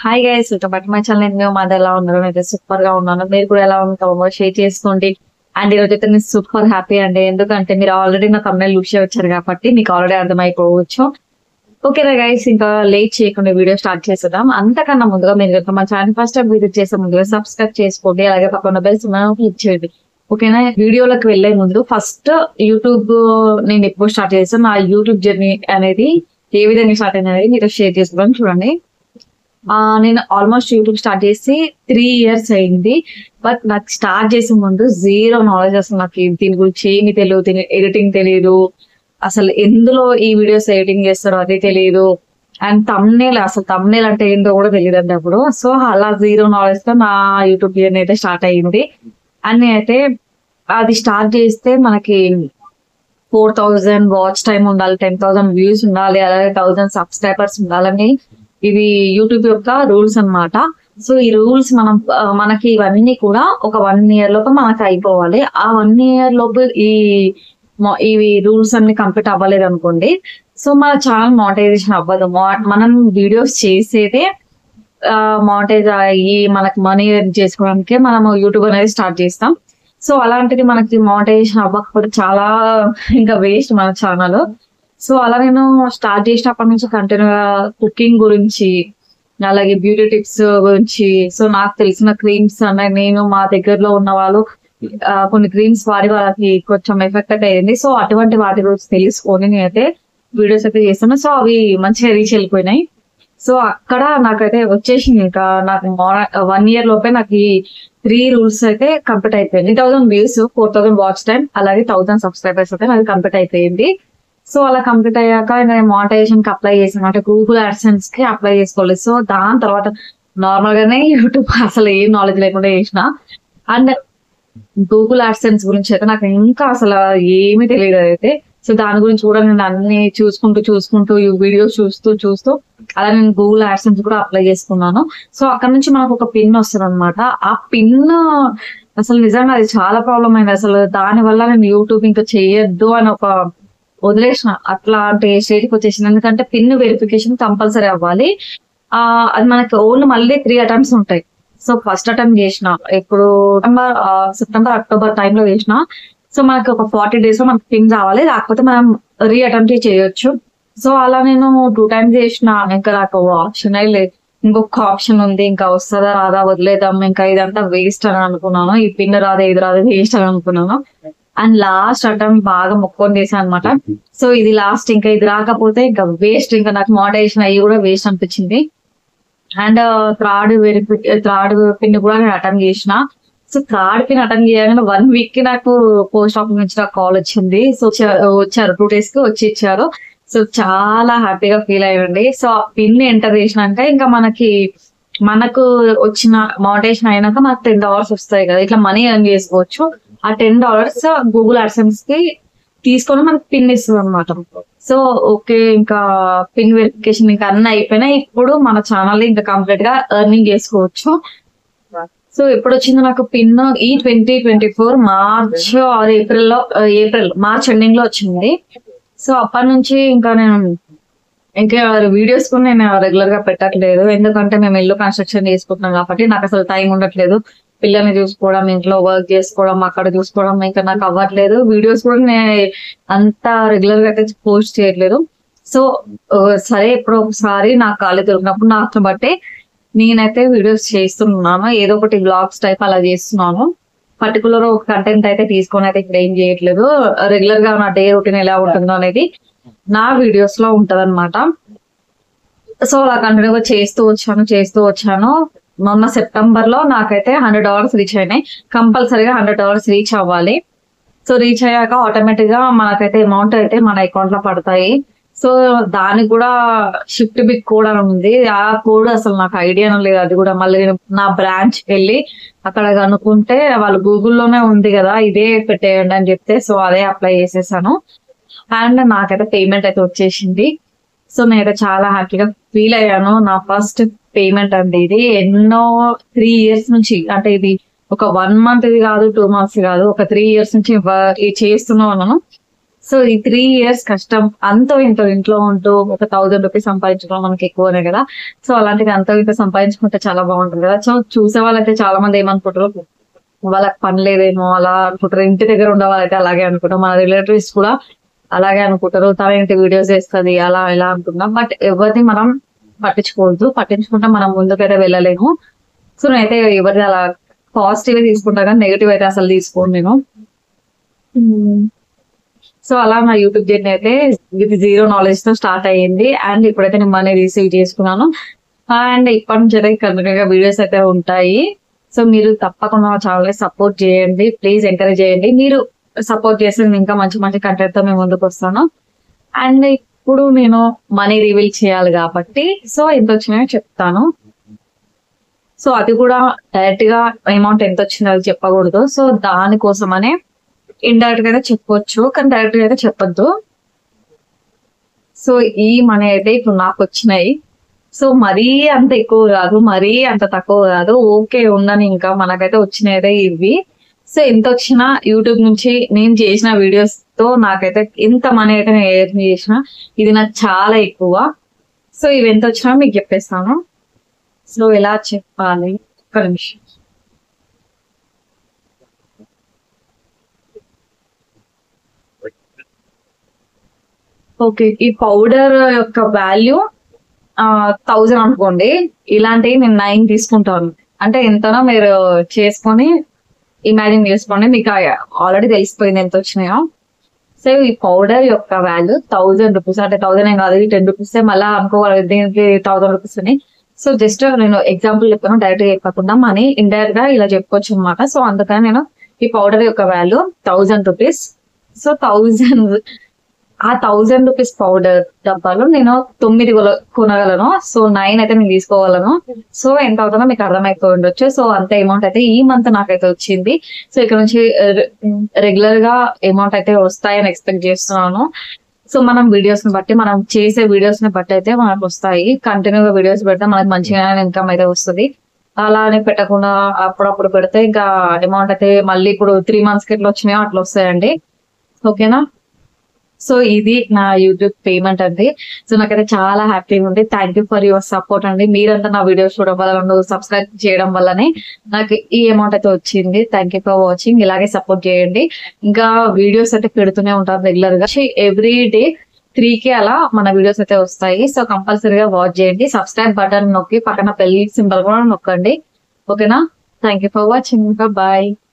hi guys welcome back my channel నేను మాది ఎలా ఉన్నారు అయితే సూపర్ గా ఉన్నాను మీరు కూడా ఎలా ఉంటామో షేర్ చేసుకోండి అండ్ ఈరోజు అయితే నేను సూపర్ హ్యాపీ అండి ఎందుకంటే మీరు ఆల్రెడీ నా తమిళ చూసే వచ్చారు కాబట్టి మీకు ఆల్రెడీ అర్థమైపోవచ్చు ఓకేనా గైస్ ఇంకా లేట్ చేయకుండా వీడియో స్టార్ట్ చేసేద్దాం అంతకన్నా ముందుగా మీరు కనుక మా ఛానల్ ఫస్ట్ టైం విజిట్ చేసే ముందుగా సబ్స్క్రైబ్ చేసుకోండి అలాగే పక్కన బెల్స్ క్లిక్ చేయండి ఓకేనా వీడియోలోకి వెళ్లే ముందు ఫస్ట్ యూట్యూబ్ నేను ఎప్పుడు స్టార్ట్ చేస్తాను నా యూట్యూబ్ జర్నీ అనేది ఏ విధంగా స్టార్ట్ అయింది అనేది మీతో షేర్ చేసుకున్నాను చూడండి ఆ, నేను ఆల్మోస్ట్ యూట్యూబ్ స్టార్ట్ చేసి త్రీ ఇయర్స్ అయింది బట్ నాకు స్టార్ట్ చేసే ముందు జీరో నాలెడ్జ్ అసలు నాకు ఈ- దీని గురించి ఏమి తెలియదు ఎడిటింగ్ తెలియదు అసలు ఎందులో ఈ వీడియోస్ ఎడిటింగ్ చేస్తారో అది తెలియదు అండ్ తమ్నేల్ అసలు తమ్నేల్ అంటే ఏంటో కూడా తెలియదు అండి అప్పుడు సో అలా జీరో నాలెడ్జ్ తో నా యూట్యూబ్ జర్నీ అయితే స్టార్ట్ అయ్యింది అండ్ నేనైతే అది స్టార్ట్ చేస్తే మనకి ఫోర్ థౌజండ్ వాచ్ టైం ఉండాలి టెన్ థౌసండ్ వ్యూస్ ఉండాలి అలాగే థౌసండ్ సబ్స్క్రైబర్స్ ఉండాలని ఇవి యూట్యూబ్ యొక్క రూల్స్ అన్నమాట సో ఈ రూల్స్ మనం ఆ, మనకి ఇవన్నీ కూడా ఒక వన్ ఇయర్ లోపు మనకి అయిపోవాలి ఆ వన్ ఇయర్ లోపు ఈ మొ- ఇవి రూల్స్ అన్ని కంప్లీట్ అవ్వలేదు అనుకోండి సో మన ఛానల్ మానిటైజేషన్ అవ్వదు మా- మనం వీడియోస్ చేసేదే మానిటైజ్ అయ్యి మనకి మనీ ఎర్న్ చేసుకోవడానికే మనం యూట్యూబ్ అనేది స్టార్ట్ చేస్తాం సో అలాంటిది మనకి మానిటైజేషన్ అవ్వకపోతే చాలా ఇంకా వేస్ట్ మన ఛానల్ సో అలా నేను స్టార్ట్ చేసినప్పటి నుంచి కంటిన్యూగా కుకింగ్ గురించి అలాగే బ్యూటీ టిప్స్ గురించి సో నాకు తెలిసిన క్రీమ్స్ అనే నేను మా దగ్గరలో ఉన్న వాళ్ళు ఆ, కొన్ని క్రీమ్స్ వాడి వాళ్ళకి కొంచెం ఎఫెక్ట్ అయితే అయింది సో అటువంటి వాటి గురించి తెలుసుకొని నేనైతే వీడియోస్ అయితే చేస్తాను సో అవి మంచిగా రీచ్ వెళ్ళిపోయినాయి సో అక్కడ నాకైతే వచ్చేసింది ఇంకా నాకు వన్ ఇయర్ లోపే నాకు ఈ త్రీ రూల్స్ అయితే కంప్లీట్ అయిపోయింది thousand views four thousand watch time అలాగే థౌసండ్ సబ్స్క్రైబర్స్ అయితే నాకు కంప్లీట్ అయిపోయింది సో అలా కంప్లీట్ అయ్యాక నేను మానిటైజేషన్ కి అప్లై చేసాను అంటే గూగుల్ అడ్సెన్స్ కి అప్లై చేసుకోలేదు సో దాని తర్వాత నార్మల్ గానే యూట్యూబ్ అసలు ఏం నాలెడ్జ్ లేకుండా చేసిన అండ్ గూగుల్ అడ్సెన్స్ గురించి అయితే నాకు ఇంకా అసలు ఏమీ తెలియదు అయితే సో దాని గురించి కూడా నేను అన్ని చూసుకుంటూ చూసుకుంటూ ఈ వీడియోస్ చూస్తూ చూస్తూ అలా నేను గూగుల్ అడ్సెన్స్ కూడా అప్లై చేసుకున్నాను సో అక్కడ నుంచి మనకు ఒక పిన్ వస్తుంది అనమాట ఆ పిన్ అసలు నిజంగా అది చాలా ప్రాబ్లం అయింది అసలు దాని వల్ల నేను యూట్యూబ్ ఇంకా చేయొద్దు అని ఒక వదిలేసిన అట్లాంటి స్టేజ్కి వచ్చేసింది ఎందుకంటే పిన్ వెరిఫికేషన్ కంపల్సరీ అవ్వాలి ఆ అది మనకి ఓన్లీ మళ్ళీ త్రీ అటెంప్ట్స్ ఉంటాయి సో ఫస్ట్ అటెంప్ట్ చేసిన ఇప్పుడు సెప్టెంబర్ సెప్టెంబర్ అక్టోబర్ టైంలో చేసిన సో మనకి ఒక ఫార్టీ డేస్ లో మనకి పిన్ రావాలి లేకపోతే మనం రీ అటెంప్ట్ చేయొచ్చు సో అలా నేను టూ టైమ్స్ చేసిన ఇంకా నాకు ఆప్షన్ లేదు ఇంకొక ఆప్షన్ ఉంది ఇంకా వస్తుందా రాదా వదిలేద్దాం ఇంకా ఇదంతా వేస్ట్ అని అనుకున్నాను ఈ పిన్ రాదా ఇది రాదా వేస్ట్ అని అనుకున్నాను అండ్ లాస్ట్ అటెంప్ట్ బాగా మొక్కొని చేశాను అనమాట సో ఇది లాస్ట్ ఇంకా ఇది రాకపోతే ఇంకా వేస్ట్ ఇంకా నాకు మోటివేషన్ అయ్యి కూడా వేస్ట్ అనిపించింది అండ్ థర్డ్ వెరిఫి థర్డ్ పిన్ కూడా నేను అటెంప్ట్ చేసిన సో థర్డ్ పిన్ అటెంప్ట్ చేయగానే వన్ వీక్ కి నాకు పోస్ట్ ఆఫీస్ నుంచి నాకు కాల్ వచ్చింది సో చ- వచ్చారు టూ డేస్ కి వచ్చి ఇచ్చారు సో చాలా హ్యాపీగా ఫీల్ అయ్యండి సో ఆ పిన్ ఎంటర్ చేసినాక ఇంకా మనకి మనకు వచ్చిన మోటివేషన్ అయినాక మనకు టెన్ డాలర్స్ వస్తాయి కదా ఇట్లా మనీ ఎర్న్ చేసుకోవచ్చు ఆ టెన్ డాలర్స్ గూగుల్ అడ్సెన్స్ కి తీసుకొని మనకి పిన్ ఇస్తుంది అనమాట సో ఓకే ఇంకా పిన్ వెరిఫికేషన్ ఇంకా అన్ని అయిపోయినాయి ఇప్పుడు మన ఛానల్ ఇంకా కంప్లీట్ గా ఎర్నింగ్ చేసుకోవచ్చు సో ఎప్పుడు వచ్చింది నాకు పిన్ ఈ twenty twenty four March or April లో ఏప్రిల్ మార్చ్ ఎండింగ్ లో వచ్చింది సో అప్పటి నుంచి ఇంకా నేను ఇంకా వీడియోస్ కూడా నేను రెగ్యులర్ గా పెట్టట్లేదు ఎందుకంటే మేము ఇల్లు కన్స్ట్రక్షన్ చేసుకుంటున్నాం కాబట్టి నాకు అసలు టైం ఉండట్లేదు పిల్లల్ని చూసుకోవడం ఇంట్లో వర్క్ చేసుకోవడం అక్కడ చూసుకోవడం ఇంకా నాకు అవ్వట్లేదు వీడియోస్ కూడా నేను అంత రెగ్యులర్ గా అయితే పోస్ట్ చేయట్లేదు సో ఆ, సరే ఇప్పుడు ఒకసారి నాకు ఖాళీ దొరికినప్పుడు నాకు బట్టి నేనైతే వీడియోస్ చేస్తున్నాను ఏదో ఒకటి బ్లాగ్స్ టైప్ అలా చేస్తున్నాను పర్టికులర్ ఒక కంటెంట్ అయితే తీసుకొని అయితే ఇక్కడ ఏం చేయట్లేదు రెగ్యులర్ గా నా డే రొటీన్ ఎలా ఉంటుందో అనేది నా వీడియోస్ లో ఉంటదన్నమాట సో అలా కంటిన్యూగా చేస్తూ వచ్చాను చేస్తూ వచ్చాను మొన్న సెప్టెంబర్ లో నాకైతే హండ్రెడ్ డాలర్స్ రీచ్ అయినాయి కంపల్సరీగా హండ్రెడ్ డాలర్స్ రీచ్ అవ్వాలి సో రీచ్ అయ్యాక ఆటోమేటిక్ గా మనకైతే అమౌంట్ అయితే మన అకౌంట్ లో పడతాయి సో దానికి కూడా షిఫ్ట్ బిగ్ కోడ్ అని ఉంది ఆ కోడ్ అసలు నాకు ఐడియా లేదు అది కూడా మళ్ళీ నేను నా బ్రాంచ్ వెళ్ళి అక్కడ కనుక్కుంటే వాళ్ళు గూగుల్లోనే ఉంది కదా ఇదే పెట్టేయండి అని చెప్తే సో అదే అప్లై చేసేసాను అండ్ నాకైతే పేమెంట్ అయితే వచ్చేసింది సో నేనైతే చాలా హ్యాపీగా ఫీల్ అయ్యాను నా ఫస్ట్ పేమెంట్ అండి ఇది ఎన్నో త్రీ ఇయర్స్ నుంచి అంటే ఇది ఒక వన్ మంత్ ఇది కాదు టూ మంత్స్ కాదు ఒక త్రీ ఇయర్స్ నుంచి వ- ఇది చేస్తూనే ఉన్నాను సో ఈ త్రీ ఇయర్స్ కష్టం అంతో ఇంతో ఇంట్లో ఉంటూ ఒక థౌజండ్ రూపీస్ సంపాదించడం మనకి ఎక్కువనే కదా సో అలాంటిది అంతో ఇంత సంపాదించుకుంటే చాలా బాగుంటుంది కదా సో చూసే వాళ్ళైతే చాలా మంది ఏమనుకుంటారు వాళ్ళకి పని లేదేమో అలా అనుకుంటారు ఇంటి దగ్గర ఉండే వాళ్ళైతే అలాగే అనుకుంటారు మన రిలేటివ్స్ కూడా అలాగే అనుకుంటారు తన ఇంటి వీడియోస్ చేస్తుంది అలా ఇలా అనుకుంటాం బట్ ఎవరిని మనం పట్టించుకోవద్దు పట్టించుకుంటే మనం ముందుకైతే వెళ్ళలేము సో నేనైతే ఎవరిది అలా పాజిటివ్ తీసుకుంటా కానీ నెగిటివ్ అయితే అసలు తీసుకోను నేను సో అలా నా యూట్యూబ్ జర్నీ అయితే విత్ జీరో నాలెడ్జ్ తో స్టార్ట్ అయ్యింది అండ్ ఇప్పుడైతే నేను మనీ రిసీవ్ చేసుకున్నాను అండ్ ఇప్పటి నుంచి అయితే కంటిన్యూగా వీడియోస్ అయితే ఉంటాయి సో మీరు తప్పకుండా మా ఛానల్ సపోర్ట్ చేయండి ప్లీజ్ ఎంకరేజ్ చేయండి మీరు సపోర్ట్ చేస్తే నేను ఇంకా మంచి మంచి కంటెంట్ తో మేము ముందుకు వస్తాను అండ్ ఇప్పుడు నేను మనీ రివీల్ చేయాలి కాబట్టి సో ఎంత వచ్చినాయో చెప్తాను సో అది కూడా డైరెక్ట్ గా అమౌంట్ ఎంత వచ్చిందో అది చెప్పకూడదు సో దానికోసమనే ఇండైరెక్ట్ గా అయితే చెప్పొచ్చు కానీ డైరెక్ట్ గా అయితే చెప్పొద్దు సో ఈ మనీ అయితే ఇప్పుడు నాకు వచ్చినాయి సో మరీ అంత ఎక్కువ కాదు మరీ అంత తక్కువ కాదు ఓకే ఉండని ఇంకా మనకైతే వచ్చినాయి అయితే ఇవి సో ఎంత వచ్చినా యూట్యూబ్ నుంచి నేను చేసిన వీడియోస్ తో నాకైతే ఎంత మనీ అయితే నేను ఎర్న్ చేసిన ఇది నాకు చాలా ఎక్కువ సో ఇవి ఎంత వచ్చినా మీకు చెప్పేస్తాను సో ఎలా చెప్పాలి ఒక నిమిషం ఓకే ఈ పౌడర్ యొక్క వాల్యూ థౌజండ్ అనుకోండి ఇలాంటివి నేను నైన్ తీసుకుంటాను అంటే ఎంతనో మీరు చేసుకొని ఇమాజిన్ చేసుకోండి మీకు ఆల్రెడీ తెలిసిపోయింది ఎంత వచ్చినాయో సో ఈ పౌడర్ యొక్క వాల్యూ థౌజండ్ రూపీస్ అంటే థౌజండ్ ఏం కాదు టెన్ రూపీస్ మళ్ళీ అనుకోవాలి దీనికి థౌసండ్ రూపీస్ అని సో జస్ట్ నేను ఎగ్జాంపుల్ చెప్పాను డైరెక్ట్ గా చెప్పకుండా మనీ ఇండైరెక్ట్ గా ఇలా చెప్పుకోవచ్చు అనమాట సో అందుకని నేను ఈ పౌడర్ యొక్క value thousand rupees so thousand ఆ థౌజండ్ రూపీస్ పౌడర్ డబ్బాలు నేను తొమ్మిది కొల- కొనగలను సో నైన్ అయితే నేను తీసుకోగలను సో ఎంత అవుతుందో మీకు అర్థమైపోయి ఉండొచ్చు సో అంత అమౌంట్ అయితే ఈ మంత్ నాకైతే వచ్చింది సో ఇక్కడ నుంచి రెగ్యులర్ గా అమౌంట్ అయితే వస్తాయని ఎక్స్పెక్ట్ చేస్తున్నాను సో మనం వీడియోస్ ని బట్టి మనం చేసే వీడియోస్ ని బట్టి అయితే మనకు వస్తాయి కంటిన్యూగా వీడియోస్ పెడితే మనకి మంచిగా ఇన్కమ్ అయితే వస్తుంది అలా అని పెట్టకుండా అప్పుడప్పుడు పెడితే ఇంకా అమౌంట్ అయితే మళ్ళీ ఇప్పుడు త్రీ మంత్స్ కి ఎట్లా వచ్చినాయో అట్లా వస్తాయండి ఓకేనా సో ఇది నా యూట్యూబ్ పేమెంట్ అండి సో నాకైతే చాలా హ్యాపీగా ఉంది thank you for your support అండి మీరంతా నా వీడియోస్ చూడడం వల్ల సబ్స్క్రైబ్ చేయడం వల్లనే నాకు ఈ అమౌంట్ అయితే వచ్చింది థ్యాంక్ యూ ఫర్ వాచింగ్ ఇలాగే సపోర్ట్ చేయండి ఇంకా వీడియోస్ అయితే పెడుతూనే ఉంటారు రెగ్యులర్ గా ఎవ్రీ డే త్రీ కి అలా మన వీడియోస్ అయితే వస్తాయి సో కంపల్సరీగా వాచ్ చేయండి సబ్స్క్రైబ్ బటన్ నొక్కి పక్కన పెళ్లి సింబల్ కూడా నొక్కండి ఓకేనా thank you for watching bye